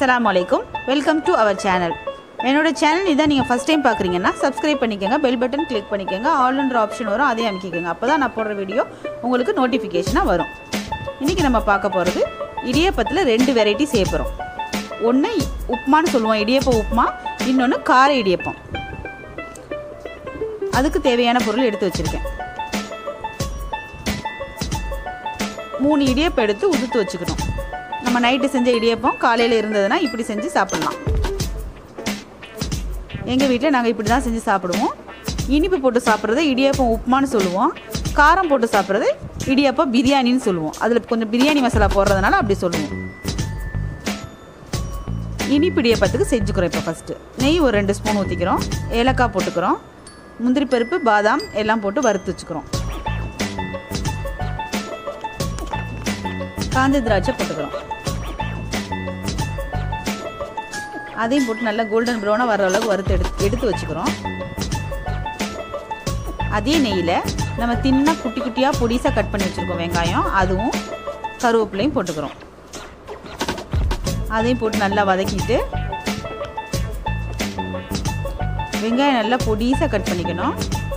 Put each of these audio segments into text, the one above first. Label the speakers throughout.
Speaker 1: அஸ்ஸலாமு அலைக்கும் welcome to our channel என்னோட சேனல் இதான் நீங்கள் ஃபஸ்ட் டைம் பார்க்குறீங்கன்னா சப்ஸ்கிரைப் பண்ணிக்கோங்க பெல் பட்டன் கிளிக் பண்ணிக்கோங்க ஆல்ன்ற ஆப்ஷன் வரும் அதையும் அமைக்கிக்கோங்க அப்போ தான் நான் போடுற வீடியோ உங்களுக்கு நோட்டிஃபிகேஷனாக வரும் இன்றைக்கி நம்ம பார்க்க போகிறது இடியப்பத்தில் ரெண்டு வெரைட்டி செய்ய போகிறோம் ஒன்று உப்புமான்னு சொல்லுவோம் இடியப்பம் உப்புமா இன்னொன்று கார இடியப்பம் அதுக்கு தேவையான பொருள் எடுத்து வச்சுருக்கேன் மூணு இடியப்பம் எடுத்து உதுத்து வச்சுக்கணும் நம்ம நைட்டு செஞ்ச இடியப்பம் காலையில் இருந்ததுன்னா இப்படி செஞ்சு சாப்பிட்லாம் எங்கள் வீட்டில் நாங்கள் இப்படி தான் செஞ்சு சாப்பிடுவோம் இனிப்பு போட்டு சாப்பிட்றது இடியப்பம் உப்புமான்னு சொல்லுவோம் காரம் போட்டு சாப்பிட்றது இடியப்பம் பிரியாணின்னு சொல்லுவோம் அதில் கொஞ்சம் பிரியாணி மசாலா போடுறதுனால அப்படி சொல்லுவோம் இனிப்பு இடியப்பத்துக்கு செஞ்சுக்கிறோம் இப்போ ஃபஸ்ட்டு நெய் ஒரு ரெண்டு ஸ்பூன் ஊற்றிக்கிறோம் ஏலக்காய் போட்டுக்கிறோம் முந்திரி பருப்பு பாதாம் எல்லாம் போட்டு வறுத்து வச்சுக்கிறோம் காஞ்ச திராட்சை போட்டுக்கிறோம் அதையும் போட்டு நல்லா கோல்டன் ப்ரௌனாக வர அளவுக்கு வறுத்து எடுத்து எடுத்து வச்சுக்கிறோம் அதே நெய்யில் நம்ம தின்னா குட்டி குட்டியாக பொடிசாக கட் பண்ணி வச்சுருக்கோம் வெங்காயம் அதுவும் கருவேப்பிலையும் போட்டுக்கிறோம் அதையும் போட்டு நல்லா வதக்கிட்டு வெங்காயம் நல்லா பொடிசாக கட் பண்ணிக்கணும்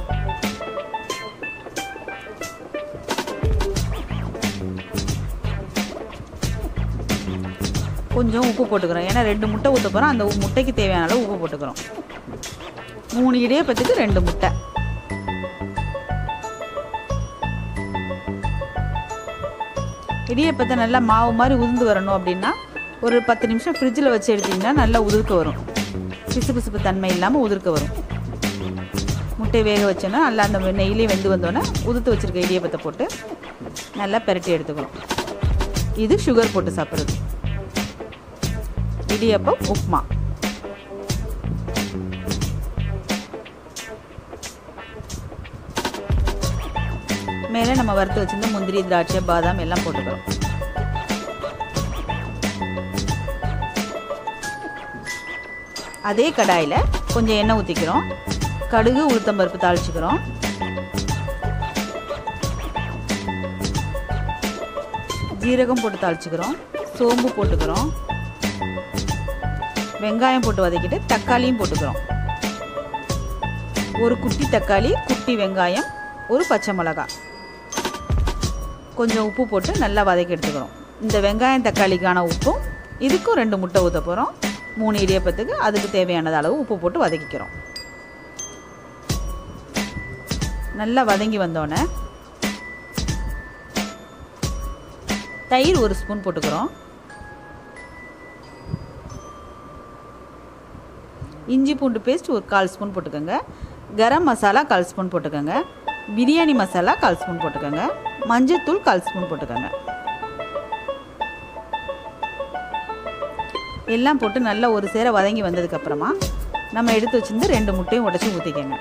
Speaker 1: கொஞ்சம் உப்பு போட்டுக்கிறோம் ஏன்னா ரெண்டு முட்டை ஊற்ற போகிறோம் அந்த முட்டைக்கு தேவையான அளவு உப்பு போட்டுக்கிறோம் மூணு இடியப்பத்துக்கு ரெண்டு முட்டை இடியப்பத்தை நல்லா மாவு மாதிரி உதிர்ந்து வரணும் அப்படின்னா ஒரு பத்து நிமிஷம் ஃப்ரிட்ஜில் வச்சு எடுத்திங்கன்னா நல்லா உதிர்க்க வரும் பிசு பிசுப்பு தன்மை இல்லாமல் உதிர்க்க வரும் முட்டை வேக வச்சோன்னா நல்லா அந்த நெய்லேயே வெந்து வந்தோன்னே உதுத்து வச்சுருக்க இடியப்பத்தை போட்டு நல்லா பெரட்டி எடுத்துக்கணும் இது சுகர் போட்டு சாப்பிட்றது இடியப்பம் உப்மா மேலே நம்ம வறுத்து வச்சிருந்த முந்திரி திராட்சை பாதாம் எல்லாம் போட்டுக்கிறோம் அதே கடாயில் கொஞ்சம் எண்ணெய் ஊற்றிக்கிறோம் கடுகு உளுத்தம்பருப்பு தாளிச்சுக்கிறோம் ஜீரகம் போட்டு தாளிச்சுக்கிறோம் சோம்பு போட்டுக்கிறோம் வெங்காயம் போட்டு வதக்கிட்டு தக்காளியும் போட்டுக்கிறோம் ஒரு குட்டி தக்காளி குட்டி வெங்காயம் ஒரு பச்சை மிளகாய் கொஞ்சம் உப்பு போட்டு நல்லா வதக்கி எடுத்துக்கிறோம் இந்த வெங்காயம் தக்காளிக்கான உப்பும் இதுக்கும் ரெண்டு முட்டை ஊற்ற போகிறோம் மூணு இடியப்பத்துக்கு அதுக்கு தேவையானது அளவு உப்பு போட்டு வதக்கிக்கிறோம் நல்லா வதங்கி வந்தோடனே தயிர் ஒரு ஸ்பூன் போட்டுக்கிறோம் இஞ்சி பூண்டு பேஸ்ட் ஒரு கால் ஸ்பூன் போட்டுக்கோங்க கரம் மசாலா கால் ஸ்பூன் போட்டுக்கோங்க பிரியாணி மசாலா கால் ஸ்பூன் போட்டுக்கோங்க மஞ்சத்தூள் கால் ஸ்பூன் போட்டுக்கோங்க எல்லாம் போட்டு நல்லா ஒரு சேர வதங்கி வந்ததுக்கப்புறமா நம்ம எடுத்து வச்சிருந்து ரெண்டு முட்டையும் உடச்சி ஊற்றிக்கோங்க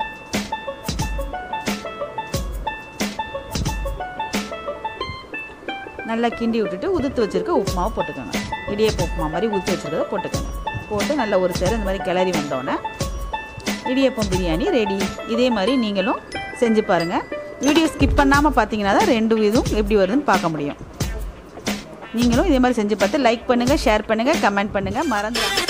Speaker 1: நல்லா கிண்டி விட்டுட்டு உதுத்து வச்சுருக்க உப்புமாவை போட்டுக்கோங்க இடியப்ப உப்புமா மாதிரி உதுத்து வச்சுருக்கத போட்டுக்கோங்க போட்டு நல்லா ஒரு சேர இந்த மாதிரி கிளறி வந்தோடனே இடியப்பம் பிரியாணி ரெடி இதே மாதிரி நீங்களும் செஞ்சு பாருங்கள் வீடியோ ஸ்கிப் பண்ணாமல் பார்த்தீங்கன்னா தான் ரெண்டு இதுவும் எப்படி வருதுன்னு பார்க்க முடியும் நீங்களும் இதே மாதிரி செஞ்சு பார்த்து லைக் பண்ணுங்கள் ஷேர் பண்ணுங்கள் கமெண்ட் பண்ணுங்கள் மறந்துடாங்க